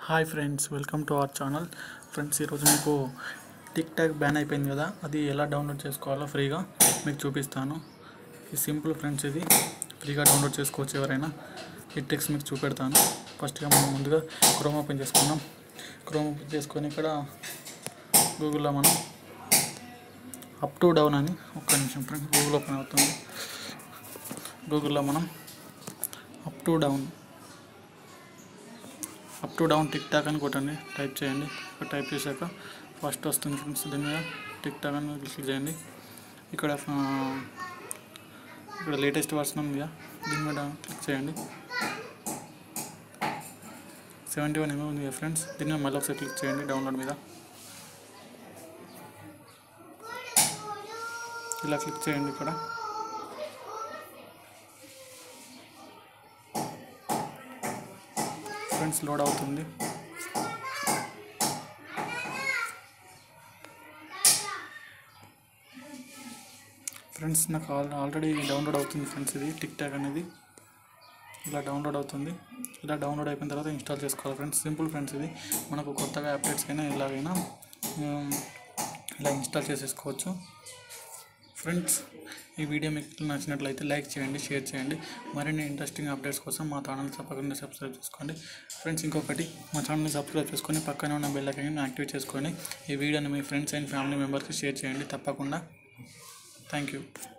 hi friends welcome to our channel friends ఈరోజు మీకు tick talk ban అయిపోయింది కదా అది ఎలా డౌన్లోడ్ చేసుకోవాలో ఫ్రీగా మీకు చూపిస్తాను ఈ సింపుల్ ఫ్రెండ్స్ ఇది ఫ్రీగా డౌన్లోడ్ చేసుకోవచ్చు ఎవరైనా ఈ ట్రిక్స్ మీకు చూపెడతాను ఫస్ట్గా మనం ముందుగా క్రోమ్ ఓపెన్ చేసుకుందాం క్రోమ్ ఓపెన్ చేసుకొని ఇక్కడ గూగుల్లో మనం అప్ టు డౌన్ అని ఒక్క నిమిషం ఫ్రెండ్స్ గూగుల్ ఓపెన్ అవుతుంది గూగుల్లో మనం up to down up to down TikTok అని కొట్టండి టైప్ చేయండి ఇక్కడ టైప్ చేశాక ఫస్ట్ వస్తుంది ఫ్రెండ్స్ దీని మీద టిక్ టాక్ అని క్లిక్ చేయండి ఇక్కడ ఆ, ఇక్కడ లేటెస్ట్ వర్షన్ ఉంది కదా దీని మీద క్లిక్ చేయండి సెవెంటీ వన్ ఎంఏ ఉంది కదా ఫ్రెండ్స్ దీని మీద మళ్ళీ ఒకసారి క్లిక్ చేయండి డౌన్లోడ్ మీద ఇలా క్లిక్ చేయండి ఇక్కడ ఫ్రెండ్స్ లోడ్ అవుతుంది ఫ్రెండ్స్ నాకు ఆల్ ఆల్రెడీ డౌన్లోడ్ అవుతుంది ఫ్రెండ్స్ ఇది టిక్ టాక్ అనేది ఇలా డౌన్లోడ్ అవుతుంది ఇలా డౌన్లోడ్ అయిపోయిన తర్వాత ఇన్స్టాల్ చేసుకోవాలి ఫ్రెండ్స్ సింపుల్ ఫ్రెండ్స్ ఇది మనకు కొత్తగా అప్డేట్స్ అయినా ఎలాగైనా ఉమ్, ఇలా ఇన్స్టాల్ చేసేసుకోవచ్చు ఫ్రెండ్స్ ఈ వీడియో మీకు నచ్చినట్లయితే లైక్ చేయండి షేర్ చేయండి మరిన్ని ఇంట్రెస్టింగ్ అప్డేట్స్ కోసం మా ఛానల్ తప్పకుండా సబ్స్క్రైబ్ చేసుకోండి ఫ్రెండ్స్ ఇంకొకటి మా ఛానల్ని సబ్స్క్రైబ్ చేసుకొని పక్కనే ఉన్న బెల్ ఐకాన్ని యాక్టివేట్ చేసుకొని ఈ వీడియోని మీ ఫ్రెండ్స్ అండ్ ఫ్యామిలీ మెంబర్స్కి షేర్ చేయండి తప్పకుండా థ్యాంక్ యూ